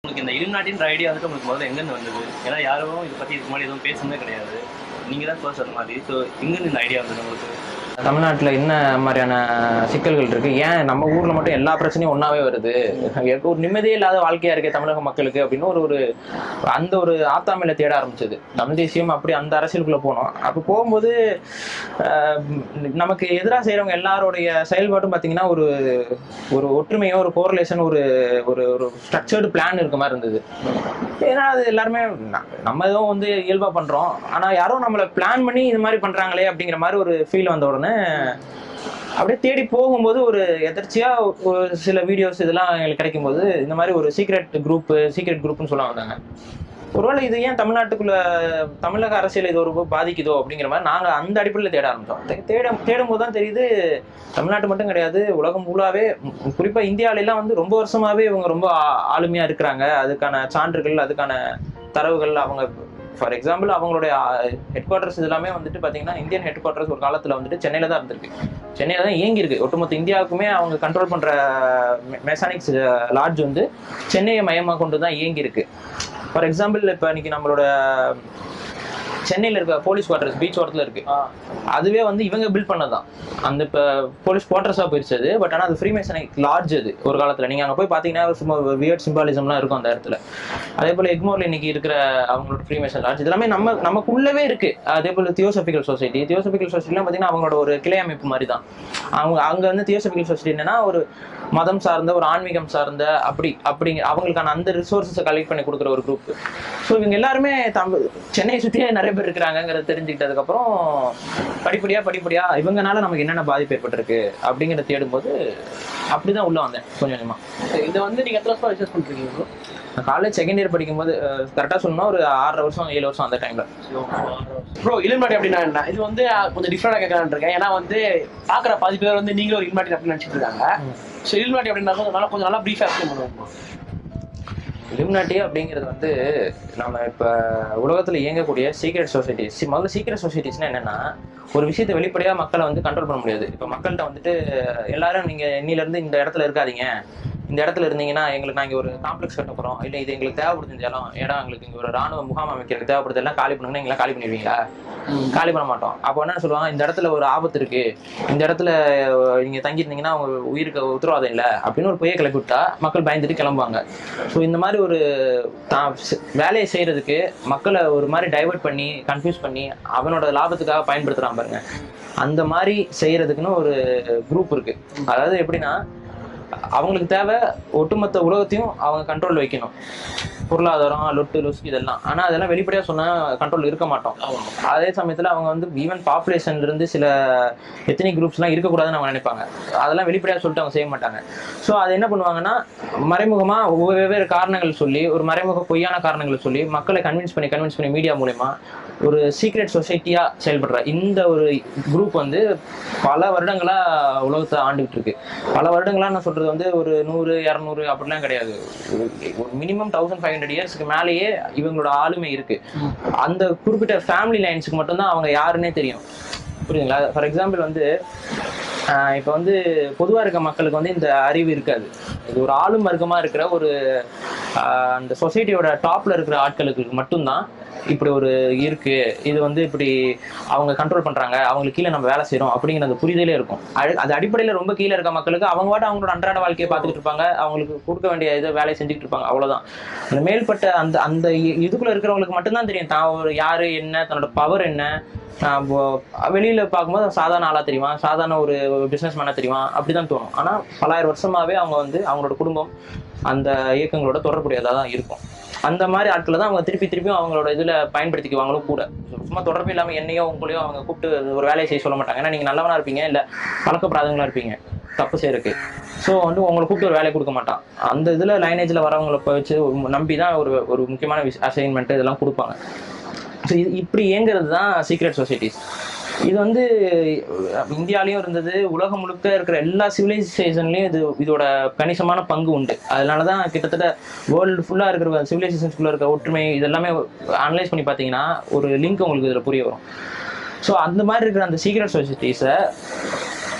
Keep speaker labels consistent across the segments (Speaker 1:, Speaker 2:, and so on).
Speaker 1: உங்களுக்கு இந்த இலுமினாட்டின்ற ஐடியா வந்துட்டு உங்களுக்கு முதல்ல எங்கேருந்து வந்தது ஏன்னா யாரும் இதை பற்றி இதுக்கு முன்னாடி எதுவும் பேசுனதே கிடையாது நீங்கள் தான் ஃபர்ஸ்ட் அந்த மாதிரி ஸோ எங்கேருந்து இந்த ஐடியா வந்தது உங்களுக்கு
Speaker 2: தமிழ்நாட்டில் என்ன மாதிரியான சிக்கல்கள் இருக்கு ஏன் நம்ம ஊர்ல மட்டும் எல்லா பிரச்சனையும் ஒன்னாவே வருது எனக்கு ஒரு நிம்மதியே இல்லாத வாழ்க்கையா இருக்கே தமிழக மக்களுக்கு அப்படின்னு ஒரு ஒரு அந்த ஒரு ஆத்தாமையில தேட ஆரம்பிச்சது தமிழ் தேசியம் அப்படி அந்த அரசியலுக்குள்ள போனோம் அப்போ போகும்போது ஆஹ், நமக்கு எதிராக செய்யறவங்க எல்லாருடைய செயல்பாடும் பார்த்தீங்கன்னா ஒரு ஒரு ஒற்றுமையோ ஒரு கோரிலேஷன் ஒரு ஒரு ஒரு ஸ்ட்ரக்சர்டு பிளான் இருக்க மாதிரி இருந்தது ஏன்னா அது எல்லாருமே ந- நம்ம எதுவும் வந்து இயல்பா பண்றோம் ஆனா யாரோ நம்மள பிளான் பண்ணி இது மாதிரி பண்றாங்களே அப்படிங்கிற மாதிரி ஒரு ஃபீல் வந்த உடனே அப்படியே தேடி போகும்போது ஒரு எதர்ச்சியா ஒரு சில வீடியோஸ் இதெல்லாம் எங்களுக்கு கிடைக்கும்போது இந்த மாதிரி ஒரு சீக்ரெட் குரூப் சீக்ரெட் குரூப்னு சொல்ல வந்தாங்க ஒருவேளை இது ஏன் தமிழ்நாட்டுக்குள்ள தமிழக அரசியல் இது ஒரு பாதிக்குதோ அப்படிங்கிற மாதிரி நாங்க அந்த அடிப்படையில் தேட ஆரம்பிச்சோம் தே- தேட தேடும் போது தான் தெரியுது தமிழ்நாட்டு மட்டும் கிடையாது உலகம் ஃபுல்லாவே ம், குறிப்பா இந்தியாவில எல்லாம் வந்து ரொம்ப வருஷமாவே இவங்க ரொம்ப ஆ- ஆளுமையா இருக்கிறாங்க அதுக்கான சான்றுகள் அதுக்கான தரவுகள் அவங்க ஃபார் எக்ஸாம்பிள் அவங்களுடைய ஹெட் குவார்ட்டர்ஸ் எல்லாமே வந்துட்டு பாத்தீங்கன்னா இந்தியன் ஹெட் குவார்ட்டர்ஸ் ஒரு காலத்துல வந்துட்டு சென்னையில தான் இருந்திருக்கு சென்னையில தான் இயங்கி இருக்கு ஒட்டுமொத்த இந்தியாவுக்குமே அவங்க கண்ட்ரோல் பண்ற மெக்கானிக்ஸ் லாட்ஜ் வந்து சென்னையை மையமா கொண்டு தான் இயங்கி இருக்கு ஃபார் எக்ஸாம்பிள் இப்போ இன்னைக்கு நம்மளோட சென்னையில இருக்க போலீஸ் குவார்டர்ஸ் பீச் ஓரத்துல இருக்கு அதுவே வந்து இவங்க பில்ட் பண்ணதான் அந்த இப்போ போலீஸ் குவார்டர்ஸாக போயிருச்சு அது பட் ஆனால் அது ஃப்ரீமேசனிக் லார்ஜ் அது ஒரு காலத்தில் நீங்கள் அங்கே போய் பார்த்தீங்கன்னா சும்மா வியர்ட் சிம்பாலிசம்லாம் இருக்கும் அந்த இடத்துல அதே போல் எக்மோர்ல இன்னைக்கு இருக்கிற அவங்களோட ஃப்ரீமேசன் லார்ஜ் இதெல்லாமே நம்ம நமக்குள்ளவே இருக்கு அதே போல் தியோசபிக்கல் சொசைட்டி தியோசபிக்கல் சொசைட்டிலாம் பார்த்தீங்கன்னா அவங்களோட ஒரு கிளை அமைப்பு மாதிரி தான் அவங்க அங்கே வந்து தியோசபிக்கல் சொசைட்டி என்னன்னா ஒரு மதம் சார்ந்த ஒரு ஆன்மீகம் சார்ந்த அப்படி அப்படிங்க அவங்களுக்கான அந்த ரிசோர்ஸஸை கலெக்ட் பண்ணி கொடுக்குற ஒரு குரூப் ஸோ இவங்க எல்லாருமே தமிழ் சென்னையை சுற்றியே நிறைய பேர் இருக்கிறாங்கிறத தெரிஞ்சுக்கிட்டதுக்கப்புறம் படிப்படியா படிப்படியா இவங்கனால நமக்கு என்னென்ன பாதிப்பு ஏற்பட்டிருக்கு அப்படிங்கிறத தேடும்போது அப்படிதான் உள்ள வந்தேன் கொஞ்சம் கொஞ்சமா
Speaker 3: இதை வந்து நீங்க எத்தனை வருஷம் ரிசர்ச் பண்றீங்க bro?
Speaker 2: நான் காலேஜ் செகண்ட் இயர் படிக்கும்போது கரெக்டாக சொல்லணும்னா ஒரு ஆறரை வருஷம் ஏழு வருஷம் அந்த டைம்ல
Speaker 3: ப்ரோ இலுமினாட்டி அப்படின்னா என்ன இது வந்து அஹ், கொஞ்சம் டிஃப்ரெண்டா கேட்கலான்னு இருக்கேன் ஏன்னா வந்து பாக்குற பாதி பேர் வந்து நீங்களும் ஒரு இலுமினாட்டி அப்படின்னு நினைச்சிட்டு இருக்காங்க ஸோ இலுமினாட்டி அப்படின்னா நல்லா கொஞ்சம் நல்லா ப்ரீஃபா எக்ஸ்பிளைன் பண்ணுவோம்
Speaker 2: இலுமினாட்டி அப்படிங்கிறது வந்து நம்ம இப்போ உலகத்தில் இயங்கக்கூடிய சீக்ரெட் சொசைட்டிஸ் முதல்ல சீக்ரெட் சொசைட்டிஸ்னா என்னன்னா ஒரு விஷயத்தை வெளிப்படையாக மக்களை வந்து கண்ட்ரோல் பண்ண முடியாது இப்போ மக்கள்கிட்ட வந்துட்டு எல்லாரும் நீங்கள் இன்னிலேருந்து இந்த இடத்துல இருக்காதீங்க இந்த இடத்துல இருந்தீங்கன்னா எங்களுக்கு நாங்கள் ஒரு காம்ப்ளெக்ஸ் கட்ட போகிறோம் இல்லை இது எங்களுக்கு தேவைப்படுது இந்த இடம் இடம் எங்களுக்கு இங்கே ஒரு ராணுவ முகாம் அமைக்கிறதுக்கு தேவைப்படுது எல்லாம் காலி பண்ணுங்கன்னா எங்களை காலி பண்ணிடுவீங்களா காலி பண்ண மாட்டோம் அப்போ என்ன சொல்லுவாங்க இந்த இடத்துல ஒரு ஆபத்து இருக்கு இந்த இடத்துல அஹ், நீங்க தங்கியிருந்தீங்கன்னா உங்க உயிருக்கு உத்தரவாதம் இல்லை அப்படின்னு ஒரு பொய்யை கிளப்பி விட்டா மக்கள் பயந்துட்டு கிளம்புவாங்க ஸோ இந்த மாதிரி ஒரு தான் செ- வேலையை செய்யறதுக்கு மக்களை ஒரு மாதிரி டைவர்ட் பண்ணி கன்ஃபியூஸ் பண்ணி அவனோட லாபத்துக்காக பயன்படுத்துறான் பாருங்க அந்த மாதிரி செய்யறதுக்குன்னு ஒரு குரூப் இருக்கு அதாவது எப்படின்னா அவங்களுக்கு தேவை ஒட்டுமொத்த உலகத்தையும் அவங்க கண்ட்ரோல் வைக்கணும் பொருளாதாரம் லொட்டு லொஸ்கு இதெல்லாம் ஆனா அதெல்லாம் வெளிப்படையா சொன்னா கண்ட்ரோல் இருக்க மாட்டோம் அதே சமயத்துல அவங்க வந்து ஈவன் பாப்புலேஷன்ல இருந்து சில எத்தனை குரூப்ஸ்லாம் இருக்கக்கூடாதுன்னு அவங்க நினைப்பாங்க அதெல்லாம் வெளிப்படையா சொல்லிட்டு அவங்க செய்ய மாட்டாங்க ஸோ அது என்ன பண்ணுவாங்கன்னா மறைமுகமா ஒவ்வொரு வெவ்வேறு காரணங்கள் சொல்லி ஒரு மறைமுக பொய்யான காரணங்களை சொல்லி மக்களை கன்வின்ஸ் பண்ணி கன்வின்ஸ் பண்ணி மீடியா மூலயமா ஒரு சீக்ரெட் சொசைட்டியா செயல்படுற இந்த ஒரு குரூப் வந்து பல வருடங்களா உலகத்தை ஆண்டுகிட்டு இருக்கு பல வருடங்களா நான் சொல்றது வந்து ஒரு நூறு இரநூறு அப்படிலாம் கிடையாது ஒரு மினிமம் தௌசண்ட் ஃபைவ் ஹண்ட்ரட் இயர்ஸ்க்கு மேலேயே இவங்களோட ஆளுமை இருக்கு அந்த குறிப்பிட்ட ஃபேமிலி லைன்ஸுக்கு மட்டும்தான் அவங்க யாருன்னே தெரியும் புரியுதுங்களா ஃபார் எக்ஸாம்பிள் வந்து ஆஹ் இப்போ வந்து பொதுவாக இருக்க மக்களுக்கு வந்து இந்த அறிவு இருக்காது இது ஒரு ஆளும் வர்க்கமாக இருக்கிற ஒரு ஆஹ் அந்த சொசைட்டியோட டாப்ல இருக்கிற ஆட்களுக்கு மட்டும்தான் இப்படி ஒரு இருக்கு இது வந்து இப்படி அவங்க கண்ட்ரோல் பண்றாங்க அவங்களுக்கு கீழே நம்ம வேலை செய்றோம் அப்படிங்கிற அந்த புரிதலே இருக்கும் அது- அது அடிப்படையில் ரொம்ப கீழே இருக்க மக்களுக்கு அவங்க பாட்டு அவங்களோட அன்றாட வாழ்க்கையை பார்த்துக்கிட்டு இருப்பாங்க அவங்களுக்கு கொடுக்க வேண்டிய இதை வேலையை செஞ்சுக்கிட்டு இருப்பாங்க அவ்வளவுதான் அந்த மேல்பட்ட அந்த அந்த இ- இதுக்குள்ள இருக்கிறவங்களுக்கு மட்டும்தான் தெரியும் தான் ஒரு யாரு என்ன தன்னோட பவர் என்ன ஆஹ் இப்போ வெளியில பார்க்கும்போது அவன் சாதாரண ஆளா தெரியுமா சாதாரண ஒரு பிசினஸ் மேனா தெரியுமா அப்படிதான் தோணும் ஆனா பலாயிரம் வருஷமாவே அவங்க வந்து அவங்களோட குடும்பம் அந்த இயக்கங்களோட தொடர்புடையதாக தான் இருக்கும் அந்த மாதிரி ஆட்களை தான் அவங்க திருப்பி திருப்பியும் அவங்களோட இதுல பயன்படுத்திக்குவாங்களும் கூட சும்மா தொடர்பு இல்லாம என்னையோ உங்களையோ அவங்க கூப்பிட்டு ஒரு வேலையை செய்ய சொல்ல மாட்டாங்க ஏன்னா நீங்க நல்லவனா இருப்பீங்க இல்ல பழக்கப்படாதவங்களா இருப்பீங்க தப்பு செய்யறதுக்கு ஸோ வந்து உங்களை கூப்பிட்டு ஒரு வேலையை கொடுக்க மாட்டான் அந்த இதுல லைனேஜ்ல வரவங்களை போய் வச்சு ஒரு நம்பி தான் ஒரு ஒரு முக்கியமான அசைன்மெண்ட் இதெல்லாம் கொடுப்பாங்க ஸோ இது இப்படி இயங்குறது தான் சீக்ரெட் சொசைட்டிஸ் இது வந்து அஹ், இந்தியாலயும் இருந்தது உலகம் முழுக்க இருக்கிற எல்லா சிவிலைசேஷன்லயும் இது இதோட கணிசமான பங்கு உண்டு அதனால தான் கிட்டத்தட்ட வேர்ல்டு ஃபுல்லா இருக்கிற சிவிலைசேஷன்ஸ்குள்ள இருக்க ஒற்றுமை இதெல்லாமே அனலைஸ் பண்ணி பார்த்தீங்கன்னா ஒரு லிங்க் உங்களுக்கு இதில் புரிய வரும் ஸோ அந்த மாதிரி இருக்கிற அந்த சீக்ரெட் சொசைட்டிஸை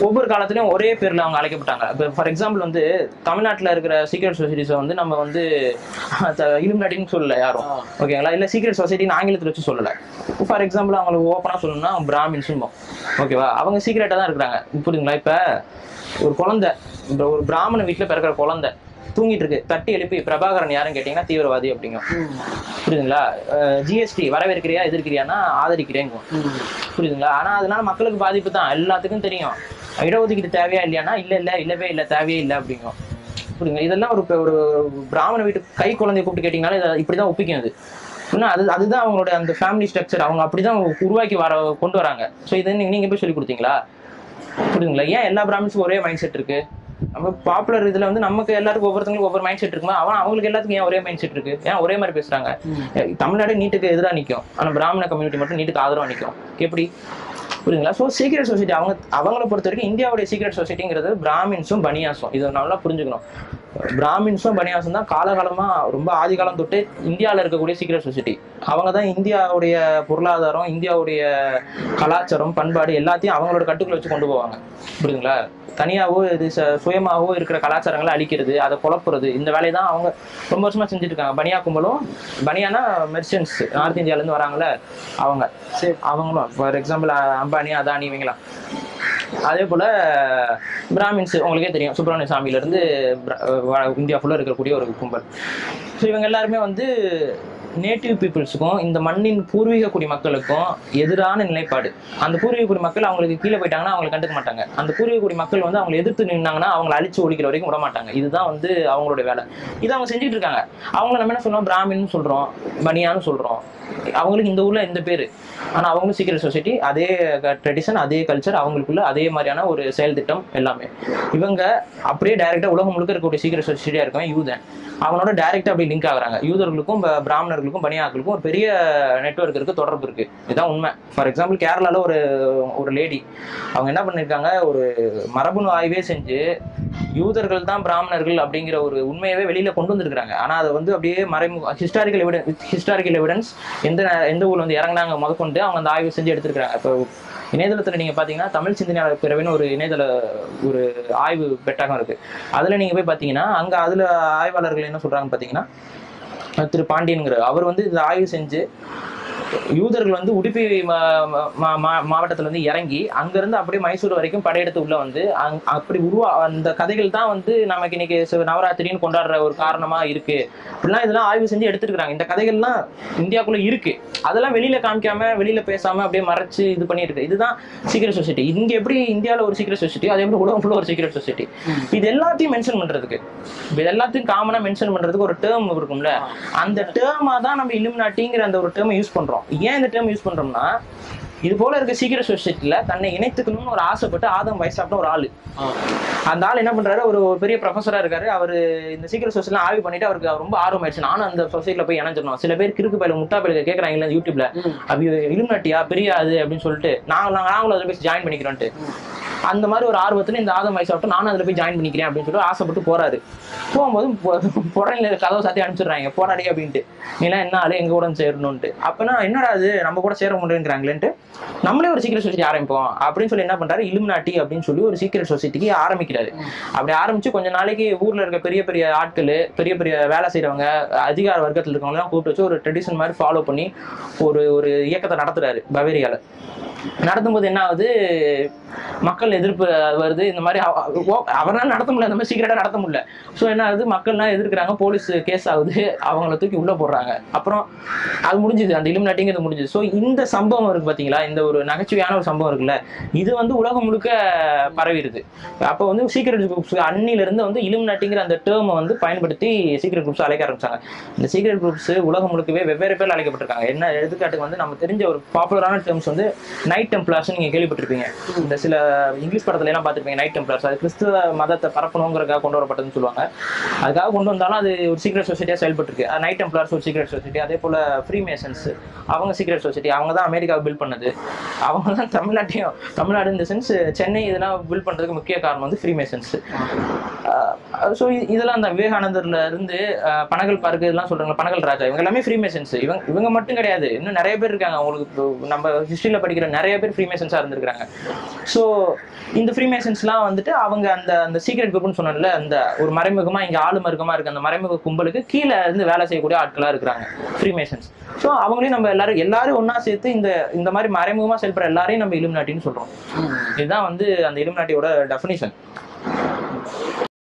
Speaker 2: ஒவ்வொரு காலத்துலயும் ஒரே பேர்ல அவங்க அழைக்கப்பட்டாங்க இப்போ ஃபார் எக்ஸாம்பிள் வந்து தமிழ்நாட்டுல இருக்கிற சீக்ரெட் சொசைட்டிஸை வந்து நம்ம வந்து இலுமினாட்டின்னு சொல்லல யாரும்
Speaker 3: ஆ.
Speaker 2: ஓகேங்களா இல்ல சீக்ரெட் சொசைட்டின்னு ஆங்கிலத்துல வச்சு சொல்லல ஃபார் எக்ஸாம்பிள் அவங்களுக்கு ஓப்பனா சொல்லணும்னா பிராமின்ஸ் ஓகேவா அவங்க சீக்ரெட்டா தான் இருக்கிறாங்க புரியுதுங்களா இப்ப ஒரு குழந்தை இந்த ஒரு பிராமண வீட்டுல பிறக்கிற குழந்தை தூங்கிட்டு இருக்கு தட்டி எழுப்பி பிரபாகரன் யாருன்னு கேட்டீங்கன்னா தீவிரவாதி அப்படிங்க புரியுதுங்களா ஜிஎஸ்டி வரவேற்கிறியா எதிர்க்கிறியானா ஆதரிக்கிறேங்க புரியுதுங்களா ஆனா அதனால மக்களுக்கு பாதிப்பு தான் எல்லாத்துக்கும் தெரியும் இடஒதுக்கீடு தேவையா இல்லையானா இல்ல இல்ல இல்லவே இல்ல தேவையே இல்லை அப்படிங்கும் புரியுங்க இதெல்லாம் ஒரு ஒரு பிராமண வீட்டு கை குழந்தைய கூப்பிட்டு கேட்டீங்கனாலும் இதை இப்படிதான் ஒப்பிக்கும் அது இன்னும் அது அதுதான் அவங்களோட அந்த ஃபேமிலி ஸ்ட்ரக்சர் அவங்க அப்படிதான் உருவாக்கி வர கொண்டு வராங்க ஸோ இதை நீங்க நீங்க போய் சொல்லி கொடுத்தீங்களா புரியுதுங்களா ஏன் எல்லா பிராமின்ஸுக்கும் ஒரே மைண்ட் செட் இருக்கு நம்ம பாப்புலர் இதுல வந்து நமக்கு எல்லாருக்கும் ஒவ்வொருத்தங்களுக்கும் ஒவ்வொரு மைண்ட் செட் இருக்குமா அவன் அவங்களுக்கு எல்லாத்துக்கும் ஏன் ஒரே மைண்ட் செட் இருக்கு ஏன் ஒரே மாதிரி பேசுறாங்க தமிழ்நாடு நீட்டுக்கு எதிராக நிற்கும் ஆனா பிராமண கம்யூனிட்டி மட்டும் நீட்டுக்கு ஆதரவா நிற்கும் எப்படி புரியுதுங்களா ஸோ சீக்ரெட் சொசைட்டி அவங்க அவங்கள பொறுத்த வரைக்கும் இந்தியாவுடைய சீக்ரெட் சொசைட்டிங்கிறது பிராமின்ஸும் பனியாஸும் இதை நல்லா புரிஞ்சுக்கணும் பிராமின்ஸும் பனியாஸும் தான் காலகாலமா ரொம்ப ஆதி காலம் தொட்டு இந்தியாவில் இருக்கக்கூடிய சீக்ரெட் சொசைட்டி அவங்க தான் இந்தியாவுடைய பொருளாதாரம் இந்தியாவுடைய கலாச்சாரம் பண்பாடு எல்லாத்தையும் அவங்களோட கட்டுக்குள்ள வச்சு கொண்டு போவாங்க புரியுதுங்களா தனியாவோ இது ச- சுயமாவோ இருக்கிற கலாச்சாரங்களை அழிக்கிறது அதை குழப்புறது இந்த வேலையை தான் அவங்க ரொம்ப வருஷமா செஞ்சுட்டு இருக்காங்க பனியா கும்பலும் பனியானா மெர்ச்சன்ஸ் நார்த் இந்தியால இருந்து வராங்கல்ல அவங்க
Speaker 3: சரி
Speaker 2: அவங்களும் ஃபார் எக்ஸாம்பிள் அம்பானி அதானி இவங்களாம் அதே போல பிராமின்ஸ் உங்களுக்கே தெரியும் சுப்பிரமணிய சாமியில இருந்து பிர- வ- இந்தியா ஃபுல்லா இருக்கக்கூடிய ஒரு கும்பல் ஸோ இவங்க எல்லாருமே வந்து நேட்டிவ் பீப்புள்ஸுக்கும் இந்த மண்ணின் பூர்வீக குடி மக்களுக்கும் எதிரான நிலைப்பாடு அந்த பூர்வீக குடி மக்கள் அவங்களுக்கு கீழே போயிட்டாங்கன்னா அவங்களை கண்டுக்க மாட்டாங்க அந்த பூர்வீக குடி மக்கள் வந்து அவங்களை எதிர்த்து நின்னாங்கன்னா அவங்களை அழிச்சு ஒழிக்கிற வரைக்கும் விட மாட்டாங்க இதுதான் வந்து அவங்களோட வேலை இதை அவங்க செஞ்சுட்டு இருக்காங்க அவங்கள நம்ம என்ன சொல்றோம் பிராமின்னு சொல்றோம் பனியான்னு சொல்றோம் அவங்களுக்கு இந்த ஊர்ல இந்த பேரு ஆனா அவங்களும் சீக்கிரம் சொசைட்டி அதே ட்ரெடிஷன் அதே கல்ச்சர் அவங்களுக்குள்ள அதே மாதிரியான ஒரு செயல் திட்டம் எல்லாமே இவங்க அப்படியே டைரக்டா உலகம் முழுக்க இருக்கக்கூடிய சீக்கிரம் சொசைட்டியா இருக்கவன் யூதன் அவனோட டைரக்டா அப்படி லிங்க் ஆகுறாங்க யூதர்களுக்கும் ப- பிராமணர்களுக்கும் பனியாக்களுக்கும் ஒரு பெரிய நெட்வொர்க் இருக்கு தொடர்பு இருக்கு இதுதான் உண்மை ஃபார் எக்ஸாம்பிள் கேரளால ஒரு ஒரு லேடி அவங்க என்ன பண்ணிருக்காங்க ஒரு மரபணு ஆய்வே செஞ்சு யூதர்கள் தான் பிராமணர்கள் அப்படிங்கிற ஒரு உண்மையவே வெளியில கொண்டு வந்திருக்காங்க ஆனா அதை வந்து அப்படியே மறைமுக ஹிஸ்டாரிக்கல் எவிடன்ஸ் ஹிஸ்டாரிக்கல் எவிடன்ஸ் எந்த நே- எந்த ஊர்ல வந்து இறங்குனாங்க முதற்கொண்டு அவங்க அந்த ஆய்வு செஞ்சு எடுத்திருக்காங்க இப்போ இணையதளத்துல நீங்க பாத்தீங்கன்னா தமிழ் சிந்தனையாளர் பிறவின்னு ஒரு இணையதள ஒரு ஆய்வு பெட்டகம் இருக்கு அதுல நீங்க போய் பாத்தீங்கன்னா அங்க அதுல ஆய்வாளர்கள் என்ன சொல்றாங்கன்னு பாத்தீங்கன்னா அஹ் திரு பாண்டியன்கிற அவர் வந்து இதை ஆய்வு செஞ்சு யூதர்கள் வந்து உடுப்பி மா- மா- மா- மாவட்டத்துல இருந்து இறங்கி அங்கிருந்து அப்படியே மைசூர் வரைக்கும் படையெடுத்து உள்ள வந்து அங்- அப்படி உருவா அந்த கதைகள் தான் வந்து நமக்கு இன்னைக்கு சிவ- நவராத்திரின்னு கொண்டாடுற ஒரு காரணமா இருக்கு இப்படிலாம் இதெல்லாம் ஆய்வு செஞ்சு எடுத்துருக்காங்க இந்த கதைகள்லாம் இந்தியாக்குள்ள இருக்கு அதெல்லாம் வெளியில காமிக்காம வெளியில பேசாம அப்படியே மறைச்சு இது பண்ணிட்டு இருக்கு இதுதான் சீக்கிரம் சொசைட்டி இங்க எப்படி இந்தியால ஒரு சீக்கிரம் சொசைட்டி அதே மாதிரி உலகம் ஃபுல்லா ஒரு சீக்கிரம் சொசைட்டி இது எல்லாத்தையும் மென்ஷன் பண்றதுக்கு இது எல்லாத்தையும் காமனா மென்ஷன் பண்றதுக்கு ஒரு டேர்ம் இருக்கும்ல அந்த டேர்மா தான் நம்ம இலுமினாட்டிங்கிற அந்த ஒரு டேர்மை யூஸ் பண்றோம் ஏன் இந்த டேர்ம் யூஸ் பண்றோம்னா இது போல இருக்க சீக்கிரம் சொசைட்டில தன்னை இணைத்துக்கணும்னு ஒரு ஆசைப்பட்டு ஆதம் வயசாப்ட ஒரு ஆளு அந்த ஆள் என்ன பண்றாரு ஒரு ஒரு பெரிய ப்ரொஃபஸரா இருக்காரு அவரு இந்த சீக்கிரம் சொசைட்டில ஆய்வு பண்ணிட்டு அவருக்கு ரொம்ப ஆர்வம் ஆயிடுச்சு நானும் அந்த சொசைட்டில போய் இணைஞ்சிடணும் சில பேர் கிறுக்கு பயில முட்டா பயில கேட்கறாங்க யூடியூப்ல அப்படி இலுமினாட்டியா பெரிய அது அப்படின்னு சொல்லிட்டு நாங்க நாங்களும் அதில் போய் ஜாயின் பண்ணிக்கிறோன்ட்டு அந்த மாதிரி ஒரு ஆர்வத்துல இந்த ஆதம் வயசாப்ட்டு நானும் அதுல போய் ஜாயின் பண்ணிக்கிறேன் அப்படின்னு சொல்லிட்டு ஆசைப்பட்டு போறாரு போகும்போது புறநில கதவை சாத்தி அனுப்பிச்சிடுறாங்க போராடி அப்படின்ட்டு நீலாம் என்ன ஆளு எங்க கூட வந்து சேரணும்ட்டு அப்பனா என்னடா அது நம்ம கூட சேர முடியுங்கிறாங்களேன்ட்டு நம்மளே ஒரு சீக்கிரம் சொசைட்டி ஆரம்பிப்போம் அப்படின்னு சொல்லி என்ன பண்றாரு இலுமினாட்டி அப்படின்னு சொல்லி ஒரு சீக்கிரம் சொசைட்டிக்கு ஆரம்பிக்கிறாரு அப்படி ஆரம்பிச்சு கொஞ்ச நாளைக்கு ஊர்ல இருக்க பெரிய பெரிய ஆட்கள் பெரிய பெரிய வேலை செய்றவங்க அதிகார வர்க்கத்துல இருக்கவங்க எல்லாம் கூப்பிட்டு வச்சு ஒரு ட்ரெடிஷன் மாதிரி ஃபாலோ பண்ணி ஒரு ஒரு இயக்கத்தை நடத்துறாரு பவேரியால நடத்தும்போது என்ன ஆகுது மக்கள் எதிர்ப்பு வருது இந்த மாதிரி அவ- அவ- அவரால நடத்த முடியல இந்த மாதிரி சீக்கிரட்டா நடத்த முடியல ஸோ என்ன ஆகுது மக்கள்லாம் எதிர்க்கிறாங்க போலீஸ் கேஸ் ஆகுது அவங்கள தூக்கி உள்ள போடுறாங்க அப்புறம் அது முடிஞ்சுது அந்த இலுமினாட்டிங்கிறது முடிஞ்சுது ஸோ இந்த சம்பவம் இருக்கு பாத்தீங்களா இந்த ஒரு நகைச்சுவையான ஒரு சம்பவம் இருக்குல்ல இது வந்து உலகம் முழுக்க பரவிடுது அப்போ வந்து சீக்கிரட் குரூப்ஸ் அன்னில இருந்து வந்து இலுமினாட்டிங்கிற அந்த டேர்மை வந்து பயன்படுத்தி சீக்கிரட் குரூப்ஸ் அழைக்க ஆரம்பிச்சாங்க இந்த சீக்கிரட் குரூப்ஸ் உலகம் முழுக்கவே வெவ்வேறு பேர் அழைக்கப்பட்டிருக்காங்க என்ன எடுத்துக்காட்டுக்கு வந்து நம்ம தெரிஞ்ச ஒரு பாப்புலரான டேர்ம்ஸ் வந்து நைட் டெம்ப்ளார்ஸ் நீங்க கேள்விப்பட்டிருப்பீங்க இந்த சில இங்கிலீஷ் படத்துல எல்லாம் பார்த்திருப்பீங்க நைட் டெம்ப்ளார்ஸ் அது கிறிஸ்துவ மதத்தை பரப்பணுங்கிறதுக்காக கொண்டு வரப்பட்டதுன்னு சொல்லுவாங்க அதுக்காக கொண்டு வந்தாலும் அது ஒரு சீக்ரெட் சொசைட்டியா செயல்பட்டு இருக்கு நைட் டெம்ப்ளார்ஸ் ஒரு சீக்ரெட் சொசைட்டி அதே போல ஃப்ரீ மேசன்ஸ் அவங்க சீக்ரெட் சொசைட்டி அவங்க தான் அமெரிக்காவை பில்ட் பண்ணது அவங்க தான் தமிழ்நாட்டையும் தமிழ்நாடு இந்த சென்ஸ் சென்னை இதெல்லாம் பில்ட் பண்றதுக்கு முக்கிய காரணம் வந்து ஃப்ரீ மேசன்ஸ் ஸோ இதெல்லாம் அந்த விவேகானந்தர்ல இருந்து அஹ், பனகல் பார்க்கு இதெல்லாம் சொல்றாங்க பனகல் ராஜா இவங்க எல்லாமே ஃப்ரீமேசன்ஸ் இவங்க இவங்க மட்டும் கிடையாது இன்னும் நிறைய பேர் இருக்காங்க அவங்களுக்கு இப்போ நம்ம ஹிஸ்டரியில படிக்கிற நிறைய பேர் ஃப்ரீமேசன்ஸா இருந்திருக்காங்க ஸோ இந்த ஃப்ரீமேசன்ஸ்லாம் வந்துட்டு அவங்க அந்த அந்த சீக்ரெட் குரூப்னு சொன்னல அந்த ஒரு மறைமுகமா இங்க ஆளுமருகமா இருக்கு அந்த மறைமுக கும்பலுக்கு கீழே இருந்து வேலை செய்யக்கூடிய ஆட்களா இருக்கிறாங்க ஃப்ரீமேசன்ஸ் ஸோ அவங்களையும் நம்ம எல்லாரும் எல்லாரும் ஒண்ணா சேர்த்து இந்த இந்த மாதிரி மறைமுகமா செயல்படுற எல்லாரையும் நம்ம இலுமினாட்டின்னு சொல்றோம் இதுதான் வந்து அந்த இலுமினாட்டியோட டெஃபினிஷன்